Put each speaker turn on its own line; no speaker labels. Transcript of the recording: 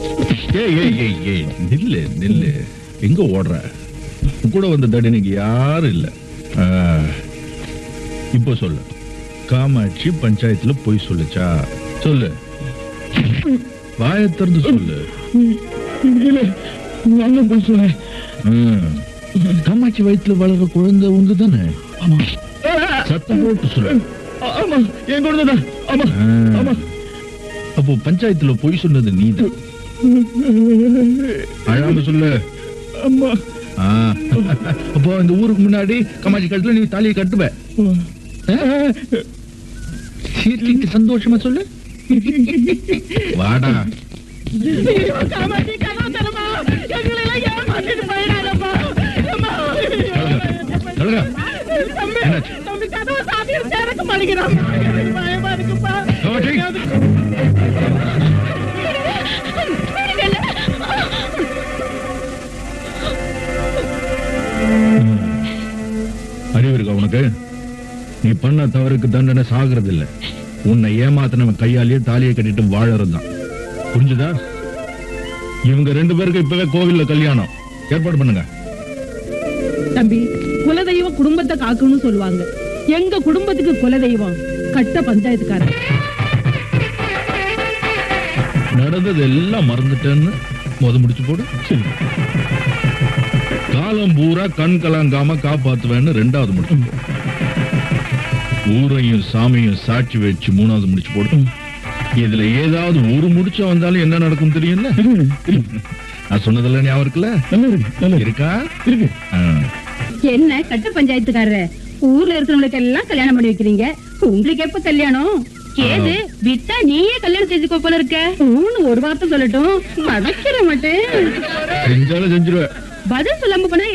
ஏய் ஏய் ஏய் ஏய் நில்லு நில்லு எங்க ஓடுற உன் கூட வந்த தடினைக்கு யாரும் இல்ல ஆ, இப்போ சொல்லு காமாட்சி பஞ்சாயத்துல போய் சொல்லுச்சா சொல்லு வாயை திறந்து சொல்லு
இல்ல நான் போய் சொன்னேன்
ம். காமாட்சி வயித்துல வளர்ற குழந்தை உண்டு தானே
ஆமா
சத்தம் போட்டு சொல்லு
ஆ- ஆமா என் குழந்தை ஆமா
ஆ.
ஆமா
அப்போ பஞ்சாயத்துல போய் சொன்னது நீதான் அழாம சொல்லு
ஆமா
ஆ. அப்போ இந்த ஊருக்கு முன்னாடி காமாட்சி கழுத்துல நீ தாலியை கட்டுவ சீர்லிட்டு சந்தோஷமா சொல்லு வாடா
காமாட்சி கதவு தரமா எங்களை எல்லாம் ஏமாத்திட்டு போயிடாதப்பா அம்மா.
சொல்லுங்க
தம்பி
என்னாச்சு?
தம்பி கதவை சாத்திட்டு திறக்க மாட்டேங்கிறான் எனக்கு பயமா இருக்குப்பா
காமாட்சி அறிவு இருக்கா உனக்கு நீ பண்ண தவறுக்கு தண்டனை சாகிறது இல்ல உன்னை ஏமாத்தினவன் கையாலேயே தாலியை கட்டிட்டு வாழறதுதான் புரிஞ்சுதா இவங்க ரெண்டு பேருக்கு இப்பவே கோவில்ல கல்யாணம் ஏற்பாடு பண்ணுங்க
தம்பி குலதெய்வம் குடும்பத்தை காக்கணும்னு சொல்லுவாங்க எங்க குடும்பத்துக்கு குலதெய்வம் கட்ட பஞ்சாயத்துக்காரன்
நடந்தது எல்லாம் மறந்துட்டேன்னு முத முடிச்சு போடு காலம் பூரா கண் கலங்காம காப்பாத்துவேன்னு ரெண்டாவது முடிச்சு போடு ஊரையும் சாமியும் சாட்சி வச்சு மூணாவது முடிச்சு போடு இதுல ஏதாவது ஒரு முடிச்சா வந்தாலும் என்ன நடக்கும் தெரியும்ல நான் சொன்னதெல்லாம் ஞாபகம் இருக்குல்ல
நல்லா இருக்கு நல்லா இருக்கு
இருக்கா
இருக்கு
ஆ.
என்ன கட்ட பஞ்சாயத்துக்காரர் ஊர்ல இருக்கிறவங்களுக்கு எல்லாம் கல்யாணம் பண்ணி வைக்கிறீங்க உங்களுக்கு எப்ப கல்யாணம் ஏது விட்டா நீயே கல்யாணம் செஞ்சுக்கோ போல இருக்க ஊன்னு ஒரு வார்த்தை சொல்லட்டும் மடக்கிற மாட்டேன்
செஞ்சாலும் செஞ்சிருவேன்
பதில் சொல்லாம போனா